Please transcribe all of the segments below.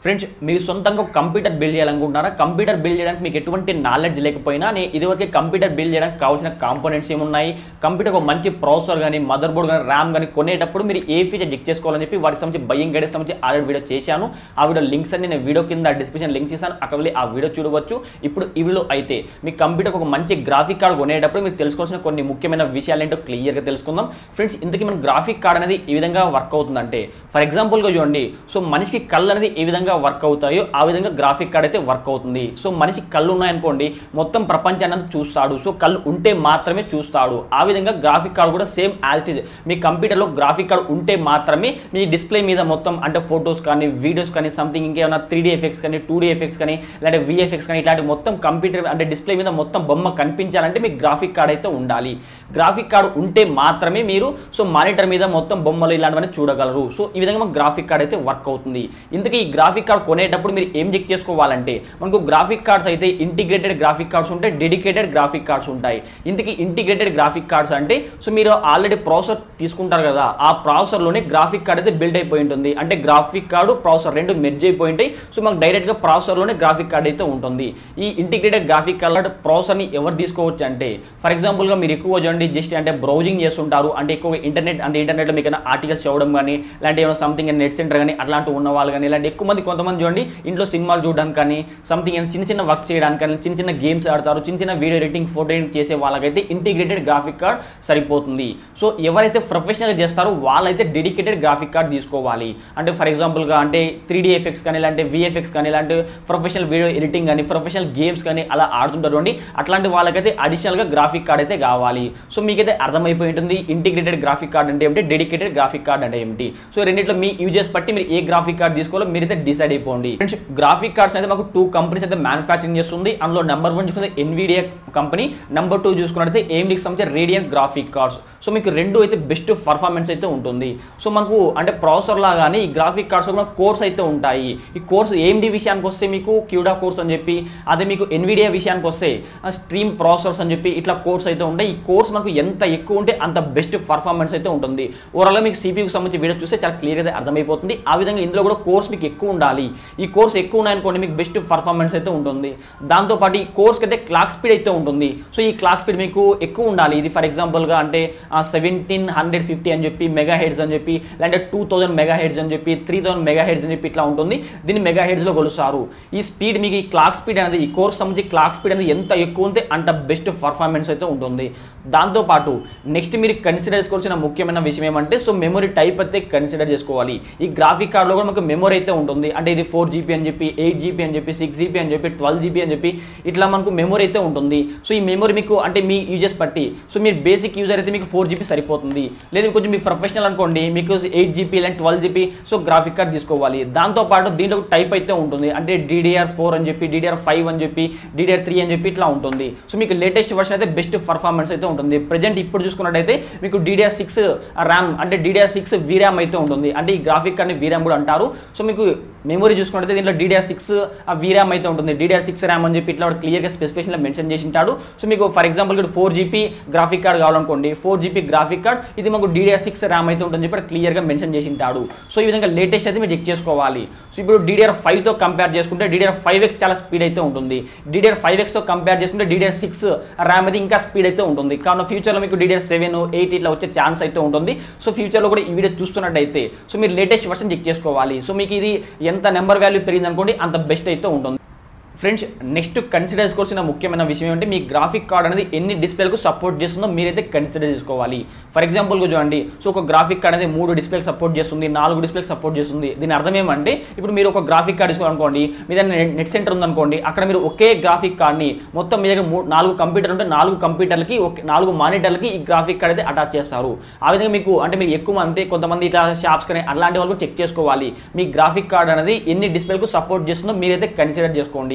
friends మీరు సొంతంగా ఒక కంప్యూటర్ బిల్డ్ చేయాలనుకుంటున్నారా కంప్యూటర్ బిల్డ్ చేయడానికి మీకు ఎటువంటి నాలెడ్జ్ లేకపోయినా నేను ఇదివరకే కంప్యూటర్ బిల్డ్ చేయడానికి కావాల్సిన కాంపోనెంట్స్ ఏమున్నాయి కంప్యూటర్ ఒక మంచి ప్రాసెసర్ కానీ మదర్ బోర్డ్ కానీ ర్యామ్ కానీ కొనేటప్పుడు మీరు ఏ ఫీచర్ చెక్ చేసుకోవాలని చెప్పి వాటికి సంబంధించి బయ్యింగ్ గైడెన్స్ సంబంధించి ఆల్రెడీ వీడియో చేశాను ఆ వీడియో లింక్స్ అన్ని నేను వీడియో కింద డిస్క్రిప్షన్ లింక్స్ ఇస్తాను అక్కడ వెళ్ళి ఆ వీడియో చూడవచ్చు ఇప్పుడు ఈ వీడియో అయితే మీ కంప్యూటర్ ఒక మంచి గ్రాఫిక్ కార్డ్ కొనేటప్పుడు మీరు తెలుసుకోవాల్సిన కొన్ని ముఖ్యమైన విషయాలు ఏంటో క్లియర్గా తెలుసుకుందాం ఫ్రెండ్స్ ఇంతకీ మన గ్రాఫిక్ కార్డ్ అనేది ఈ విధంగా వర్క్ అవుతుందంటే ఫర్ ఎగ్జాంపుల్గా చూడండి సో మనిషికి కళ్ళు అనేది ఏ విధంగా వర్క్ అవుతాయో ఆ విధంగా గ్రాఫిక్ కార్డ్ అయితే వర్క్ అవుతుంది సో మనిషికి కళ్ళు ఉన్నాయనుకోండి మొత్తం ప్రపంచాన్ని అంతా చూస్తాడు సో కళ్ళు ఉంటే మాత్రమే చూస్తాడు ఆ విధంగా గ్రాఫిక్ కార్డ్ కూడా సేమ్ యాజ్ ఇట్ ఈజ్ మీ కంప్యూటర్లో గ్రాఫిక్ కార్డ్ ఉంటే మాత్రమే మీ డిస్ప్లే మీద మొత్తం అంటే ఫొటోస్ కానీ వీడియోస్ కానీ సంథింగ్ ఇంకేమైనా త్రీ డీ ఎఫెక్ట్స్ కానీ టూ డీ ఎఫెక్ట్స్ కానీ లేదంటే విఎఫెక్ట్స్ కానీ ఇట్లాంటి మొత్తం కంప్యూటర్ అంటే డిస్ప్లే మీద మొత్తం బొమ్మ కనిపించాలంటే మీకు గ్రాఫిక్ కార్డ్ అయితే ఉండాలి గ్రాఫిక్ కార్డ్ ఉంటే మాత్రమే మీరు సో మానిటర్ మీద మొత్తం బొమ్మలు ఇలాంటివన్నీ చూడగలరు సో ఈ విధంగా మనకు గ్రాఫిక్ కార్డ్ అయితే వర్క్ అవుతుంది ఇంతకీ ఈ గ్రాఫిక్ కార్డ్ కొనేటప్పుడు మీరు ఏం చెక్ చేసుకోవాలంటే మనకు గ్రాఫిక్ కార్డ్స్ అయితే ఇంటిగ్రేటెడ్ గ్రాఫిక్ కార్డ్స్ ఉంటాయి డెడికేటెడ్ గ్రాఫిక్ కార్డ్స్ ఉంటాయి ఇంతకీ ఇంటిగ్రేటెడ్ గ్రాఫిక్ కార్డ్స్ అంటే సో మీరు ఆల్రెడీ ప్రాసెసర్ తీసుకుంటారు కదా ఆ ప్రాసెసర్లోనే గ్రాఫిక్ కార్డ్ అయితే బిల్డ్ అయిపోయి ఉంటుంది అంటే గ్రాఫిక్ కార్డు ప్రాసెసర్ రెండు మెర్జ్ అయిపోయి ఉంటాయి సో మాకు డైరెక్ట్గా ప్రాసెసర్లోనే గ్రాఫిక్ కార్డ్ అయితే ఉంటుంది ఈ ఇంటిగ్రేటెడ్ గ్రాఫిక్ కార్డ్ ప్రాసెసర్ని ఎవరు తీసుకోవచ్చు అంటే ఫర్ ఎగ్జాంపుల్గా మీరు ఎక్కువ చూడండి జస్ట్ అంటే బ్రౌజింగ్ చేస్తుంటారు అంటే ఎక్కువ ఇంటర్నెట్ అంటే ఇంటర్నెట్లో మీకు ఆర్టికల్స్ చదవడం కానీ లేదంటే ఏమైనా సంథింగ్ నెట్ సెంటర్ కానీ అట్లాంటివి ఉన్న వాళ్ళు కానీ ఇలాంటి ఎక్కువ మంది కొంతమంది చూడండి ఇంట్లో సినిమాలు చూడడానికి కానీ సంథింగ్ చిన్న చిన్న వర్క్ చేయడానికి కానీ చిన్న చిన్న గేమ్స్ ఆడతారు చిన్న చిన్న వీడియో ఎడిటింగ్ ఫోటో ఎడిటింగ్ చేసే వాళ్ళకైతే ఇంటిగ్రేటెడ్ గ్రాఫిక్ కార్డ్ సరిపోతుంది సో ఎవరైతే ప్రొఫెషనల్గా చేస్తారో వాళ్ళైతే డెడికేటెడ్ గ్రాఫిక్ కార్డ్ తీసుకోవాలి అంటే ఫర్ ఎగ్జాంపుల్గా అంటే త్రీ డీ ఎఫెక్ట్స్ కానీ ఇలాంటి విఎఫ్ఎక్స్ కానీ ఇలాంటి ప్రొఫెషనల్ వీడియో ఎడిటింగ్ కానీ ప్రొఫెషనల్ గేమ్స్ కానీ అలా ఆడుతుంటారు అండి అట్లాంటి వాళ్ళకైతే అడిషనల్గా గ్రాఫిక్ కార్డ్ అయితే కావాలి సో మీకైతే అర్థమైపోయి ఉంటుంది ఇంటిగ్రేటెడ్ గ్రాఫిక్ కార్డ్ అంటే ఏమిటి డెడికేటెడ్ గ్రాఫిక్ కార్డ్ అంటే ఏమిటి సో రెండిట్లో మీ యూజెస్ బట్టి మీరు ఏ గ్రాఫిక్ కార్డ్ తీసుకోవాలో మీరైతే డిసైడ్ అయిపోండి ఫ్రెండ్స్ గ్రాఫిక్ కార్డ్స్ అయితే మాకు టూ కంపెనీస్ అయితే మ్యానుఫ్యాక్చరింగ్ చేస్తుంది అందులో నెంబర్ వన్ చూసుకుంటే ఎన్విడియా కంపెనీ నెంబర్ టూ చూసుకున్నట్టయితే ఏమిడికి సంబంధించిన రేడియన్ గ్రాఫిక్ కార్డ్స్ సో మీకు రెండు అయితే బెస్ట్ పర్ఫార్మెన్స్ అయితే ఉంటుంది సో మనకు అంటే ప్రాసెసర్ లాగానే ఈ గ్రాఫిక్ కార్డ్స్ కూడా కోర్స్ అయితే ఉంటాయి ఈ కోర్స్ ఏమిడి విషయానికి వస్తే మీకు క్యూడా కోర్స్ అని చెప్పి అదే మీకు ఎన్విడియా విషయానికి వస్తే స్ట్రీమ్ ప్రాసెసర్స్ అని చెప్పి ఇట్లా కోర్స్ అయితే ఉంటాయి ఈ కోర్స్ మనకు ఎంత ఎక్కువ ఉంటే అంత బెస్ట్ పర్ఫార్మెన్స్ అయితే ఉంటుంది ఓవరాల్గా మీకు సిపియూకి సంబంధించి వీడియో చూస్తే చాలా క్లియర్ అయితే అర్థమైపోతుంది ఆ విధంగా ఇందులో కూడా కోర్స్ మీకు ఎక్కువ ఉండాలి ఈ కోర్స్ ఎక్కువ ఉన్నాయనుకోండి మీకు బెస్ట్ పర్ఫార్మెన్స్ అయితే ఉంటుంది దాంతోపాటు ఈ కోర్స్కి అయితే క్లాక్ స్పీడ్ అయితే ఉంటుంది సో ఈ క్లాక్ స్పీడ్ మీకు ఎక్కువ ఉండాలి ఇది ఫర్ ఎగ్జాంపుల్గా అంటే సెవెంటీన్ హండ్రెడ్ ఫిఫ్టీ అని చెప్పి మెగా హెడ్స్ అని చెప్పి లేదంటే టూ థౌసండ్ మెగా హెడ్స్ అని చెప్పి త్రీ థౌసండ్ మెగా హెడ్స్ అని చెప్పి ఇట్లా ఉంటుంది దీన్ని మెగా హెడ్స్లో కొలుస్తారు ఈ స్పీడ్ మీకు ఈ క్లాక్ స్పీడ్ అనేది ఈ కోర్స్ సంబంధించి క్లాక్ స్పీడ్ అనేది ఎంత ఎక్కువ ఉంటే అంత బెస్ట్ పర్ఫార్మెన్స్ అయితే ఉంటుంది దాంతోపాటు నెక్స్ట్ మీరు కన్సిడర్ చేసుకోవాల్సిన ముఖ్యమైన విషయం ఏమంటే సో మెమరీ టైప్ అయితే కన్సిడర్ చేసుకోవాలి ఈ గ్రాఫిక్ కార్డులో కూడా మనకు మెమరీ అయితే ఉంటుంది అంటే ఇది ఫోర్ జీబీ అని చెప్పి ఎయిట్ జీబీ అని చెప్పి సిక్స్ జీబీ అని చెప్పి ట్వెల్వ్ జీబీ అని చెప్పి ఇట్లా మనకు మెమరీ అయితే ఉంటుంది సో ఈ మెమరీ మీకు అంటే మీ యూజెస్ బట్టి సో మీరు బేసిక్ యూజర్ అయితే మీకు ఫోర్ జీబీ సరిపోతుంది లేదు కొంచెం మీ ప్రొఫెషనల్ అనుకోండి మీకు ఎయిట్ జీబీ లేదా twelve GB so graphic card తీసుకోవాలి దాంతోపాటు దీంట్లో టైప్ అయితే ఉంటుంది అంటే డీడీఆర్ ఫోర్ అని చెప్పి డీడీఆర్ ఫైవ్ అని చెప్పి డీడీఆర్ త్రీ అని చెప్పి ఇట్లా ఉంటుంది సో మీకు లేటెస్ట్ వర్షన్ అయితే బెస్ట్ పర్ఫార్మెన్స్ అయితే ఉంటుంది ప్రజెంట్ ఇప్పుడు చూసుకున్నట్టయితే మీకు డీడీఆర్ సిక్స్ ర్యామ్ అంటే డీడీఆర్ సిక్స్ వీరామ్ అయితే ఉంటుంది అంటే ఈ గ్రాఫిక్ కార్డ్ని వీరామ్ కూడా అంటారు సో మీకు మెమరీ చూసుకున్నట్టయితే దీంట్లో డీడీఆర్ సిక్స్ ఆ వీరామ్ అయితే ఉంటుంది డీడీఆర్ సిక్స్ ర్యామ్ అని చెప్పి ఇట్లా క్లియర్గా స్పెసిఫికేషన్లో మెన్షన్ చేసి ఉంటాడు సో మీకు ఫర్ ఎగ్జాంపుల్ ఇక్కడ ఫోర్ జీబీ గ్రాఫిక్ కార్డ్ కావాలనుకోండి ఫోర్ జీబీ గ్రాఫిక్ కార్డ్ ఇది మాకు డీడీఆర్ సిక్స్ ర్యామ్ అయితే ఉంటుందని చెప్పి క్లియర్గా మెన్షన్ చేసి ఉంటాడు సో ఈ విధంగా లేటెస్ట్ అయితే మీరు చెక్ చేసుకోవాలి సో ఇప్పుడు డీడీఆర్ ఫైవ్తో కంపేర్ చేసుకుంటే డీడీఆర్ ఫైవ్ ఎక్స్ చాలా స్పీడ్ అయితే ఉంటుంది డీడీఆర్ ఫైవ్ ఎక్స్తో కంపేర్ చేసుకుంటే డీడీఆర్ సిక్స్ ర్యామ్ అయితే ఇంకా స్పీడ్ అయితే ఉంటుంది కావున ఫ్యూచర్లో మీకు డీడీఆర్ సెవెన్ ఎయిట్ ఇట్లా వచ్చే ఛాన్స్ అయితే ఉంటుంది సో ఫ్యూచర్లో కూడా ఈ వీడియో చూస్తున్నట్టయితే సో మీరు లేటెస్ట్ వర్షన్ చెక్ చేసుకోవాలి సో మీకు ఇది ఎంత నెంబర్ వాల్యూ పెరిగింది అనుకోండి అంత బెస్ట్ అయితే ఉంటుంది ఫ్రెండ్స్ నెక్స్ట్ కన్సిడర్ చేసుకోవాల్సిన ముఖ్యమైన విషయం ఏంటంటే మీ గ్రాఫిక్ కార్డ్ అనేది ఎన్ని డిస్ప్లేలకు సపోర్ట్ చేస్తుందో మీరైతే కన్సిడర్ చేసుకోవాలి ఫర్ ఎగ్జాంపుల్గా చూడండి సో ఒక గ్రాఫిక్ కార్డ్ అనేది మూడు డిస్ప్లేకి సపోర్ట్ చేస్తుంది నాలుగు డిస్ప్లేకి సపోర్ట్ చేస్తుంది దీని అర్థం ఏమంటే ఇప్పుడు మీరు ఒక గ్రాఫిక్ కార్డ్ తీసుకోవాలనుకోండి మీ దగ్గర నెట్ సెంటర్ ఉందనుకోండి అక్కడ మీరు ఒకే గ్రాఫిక్ కార్డ్ని మొత్తం మీ దగ్గర మూడు నాలుగు కంప్యూటర్ ఉంటే నాలుగు కంప్యూటర్లకి ఒక నాలుగు మానిటర్లకి ఈ గ్రాఫిక్ కార్డ్ అయితే అటాచ్ చేస్తారు ఆ విధంగా మీకు అంటే మీరు ఎక్కువ అంటే కొంతమంది ఇట్లా షాప్స్ కానీ అలాంటి వాళ్ళు చెక్ చేసుకోవాలి మీ గ్రాఫిక్ కార్డ్ అనేది ఎన్ని డిస్ప్లేలకు సపోర్ట్ చేస్తుందో మీరైతే కన్సిడర్ చేసుకోండి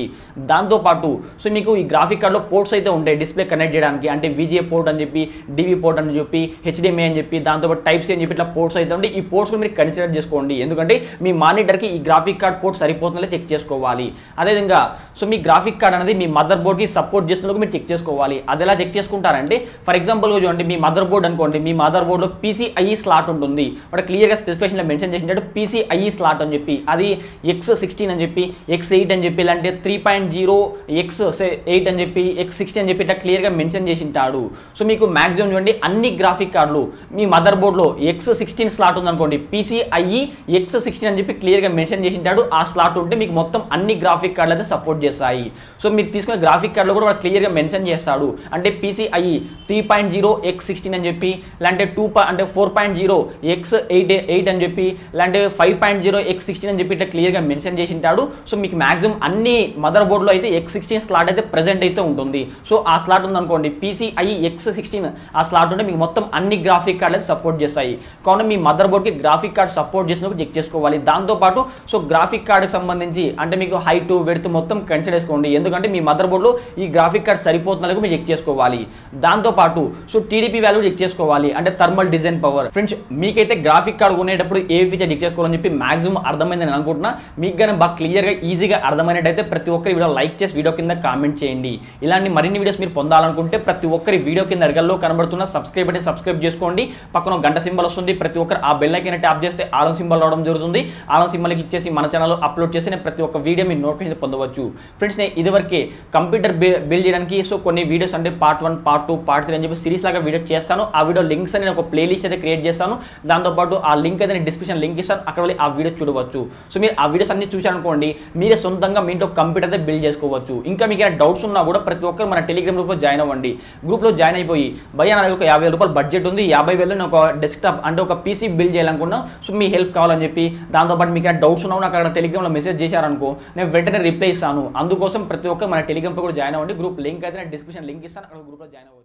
దాంతోపాటు సో మీకు ఈ గ్రాఫిక్ కార్డ్లో పోర్ట్స్ అయితే ఉంటాయి డిస్ప్లే కనెక్ట్ చేయడానికి అంటే విజిఏ పోర్ట్ అని చెప్పి డివి పోర్ట్ అని చెప్పి హెచ్డిఎంఐ అని చెప్పి దాంతోపాటు టైప్ సి అని చెప్పి ఇట్లా పోర్ట్స్ అయితే ఉంటే ఈ పోర్ట్స్ మీరు కన్సిడర్ చేసుకోండి ఎందుకంటే మీ మానిటర్కి ఈ గ్రాఫిక్ కార్డ్ పోర్ట్ సరిపోతుందో చెక్ చేసుకోవాలి అదేవిధంగా సో మీ గ్రాఫిక్ కార్డ్ అనేది మీ మదర్ బోర్డ్కి సపోర్ట్ చేస్తున్నందుకు మీరు చెక్ చేసుకోవాలి అది ఎలా చెక్ చేసుకుంటారంటే ఫర్ ఎగ్జాంపుల్గా చూడండి మీ మదర్ బోర్డ్ అనుకోండి మీ మదర్ బోర్డ్లో పీసీఐఈ స్లాట్ ఉంటుంది వాడు క్లియర్గా స్పెసిఫికేషన్లో మెన్షన్ చేసినట్టు పీసీఐఈ స్లాట్ అని చెప్పి అది ఎక్స్ సిక్స్టీన్ అని చెప్పి ఎక్స్ ఎయిట్ అని చెప్పి ఇలాంటి three point zero x eight అని చెప్పి ఎక్స్ సిక్స్టీ అని చెప్పి ఇట్లా క్లియర్గా మెన్షన్ చేసి ఉంటాడు సో మీకు మ్యాక్సిమం చూడండి అన్ని గ్రాఫిక్ కార్డులు మీ మదర్ బోర్డ్లో ఎక్స్ సిక్స్టీన్ స్లాట్ ఉందనుకోండి పీసీఐఈ ఎక్స్ సిక్స్టీన్ అని చెప్పి క్లియర్గా మెన్షన్ చేసి ఉంటాడు ఆ స్లాట్ ఉంటే మీకు మొత్తం అన్ని గ్రాఫిక్ కార్డులు అయితే సపోర్ట్ చేస్తాయి సో మీరు తీసుకునే గ్రాఫిక్ కార్డులో కూడా వాడు క్లియర్గా మెన్షన్ చేస్తాడు అంటే PCIe three point zero x sixteen అని చెప్పి లేదంటే టూ అంటే four point zero x eight eight అని చెప్పి లేదంటే five point zero x sixteen అని చెప్పి ఇట్లా క్లియర్గా మెన్షన్ చేసి ఉంటాడు సో మీకు మాక్సిమం అన్ని మదర్ బోర్డ్లో అయితే ఎక్స్ సిక్స్టీన్ స్లాట్ అయితే ప్రెసెంట్ అయితే ఉంటుంది సో ఆ స్లాట్ ఉందనుకోండి పీసీఐ ఎక్స్ సిక్స్టీన్ ఆ స్లాట్ ఉంటే మీకు మొత్తం అన్ని గ్రాఫిక్ కార్డులు అయితే సపోర్ట్ చేస్తాయి కావున మీ మదర్ బోర్డ్కి గ్రాఫిక్ కార్డ్ సపోర్ట్ చేసినప్పుడు చెక్ చేసుకోవాలి దాంతోపాటు సో గ్రాఫిక్ కార్డుకి సంబంధించి అంటే మీకు హైట్ వెడ్త్ మొత్తం కన్సిడర్ చేసుకోండి ఎందుకంటే మీ మదర్ బోర్డ్లో ఈ గ్రాఫిక్ కార్డ్ సరిపోతున్నది మీరు చెక్ చేసుకోవాలి దాంతోపాటు సో టీడీపీ వాల్యూ చెక్ చేసుకోవాలి అంటే థర్మల్ డిజైన్ పవర్ ఫ్రెండ్స్ మీకైతే గ్రాఫిక్ కార్డ్ కొనేటప్పుడు ఏ ఫీచర్ చెక్ చేసుకోవాలని చెప్పి మాక్సిమం అర్థమైందని నేను అనుకుంటున్నా మీకు కానీ బాగా క్లియర్గా ఈజీగా అర్థమైనట్టయితే ప్రతి ఒక్కరి వీడియో లైక్ చేసి వీడియో కింద కామెంట్ చేయండి ఇలాంటి మరిన్ని వీడియోస్ మీరు పొందాలనుకుంటే ప్రతి ఒక్కరి వీడియో కింద అడగల్లో కనబడుతున్న సబ్స్క్రైబ్ అంటే సబ్స్క్రైబ్ చేసుకోండి పక్కన ఒక గంట సింబల్ వస్తుంది ప్రతి ఒక్కరు ఆ బెల్ ఐకన్ ట్యాప్ చేస్తే ఆలం సింబల్ రావడం జరుగుతుంది ఆలం సింబల్ క్లిక్ చేసి మన ఛానల్ అప్లోడ్ చేసి నేను ప్రతి ఒక్క వీడియో మీరు నోటిఫికేషన్ పొందవచ్చు ఫ్రెండ్స్ నేను ఇదివరకే కంప్యూటర్ బిల్డ్ చేయడానికి సో కొన్ని వీడియోస్ అంటే part one part two part three అని చెప్పి సిరీస్ లాగా వీడియో చేస్తాను ఆ వీడియో లింక్స్ అని నేను ఒక ప్లేలిస్ట్ అయితే క్రియేట్ చేస్తాను దాంతోపాటు ఆ లింక్ అయితే నేను డిస్క్రిప్షన్ లింక్ ఇస్తాను అక్కడ వెళ్ళి ఆ వీడియో చూడవచ్చు సో మీరు ఆ వీడియోస్ అన్ని చూసారనుకోండి మీరే సొంతంగా మీ ఇంట్లో కంప్యూటర్ అయితే బిల్డ్ చేసుకోవచ్చు ఇంకా మీకు ఏమైనా డౌట్స్ ఉన్నా కూడా ప్రతి ఒక్కరు మన టెలిగ్రామ్ గ్రూప్లో జాయిన్ అవ్వండి గ్రూప్లో జాయిన్ అయిపోయి భయ్యా నా దగ్గర ఒక యాభై వేల రూపాయలు బడ్జెట్ ఉంది యాభై వేలు నేను ఒక డెస్క్టాప్ అంటే ఒక పీసీ బిల్డ్ చేయాలనుకున్నా సో మీ హెల్ప్ కావాలని చెప్పి దాంతోపాటు మీకు ఏమైనా డౌట్స్ ఉన్నా నాకు అక్కడ టెలిగ్రామ్లో మెసేజ్ చేశారనుకో నేను వెంటనే రిప్లై ఇస్తాను అందుకోసం ప్రతి ఒక్కరు మన టెలిగ్రామ్లో కూడా జాయిన్ అవ్వండి గ్రూప్ లింక్ అయితే నేను డిస్క్రిప్షన్ లింక్ ఇస్తాను అక్కడ గ్రూప్లో జాయిన్ అవ్వండి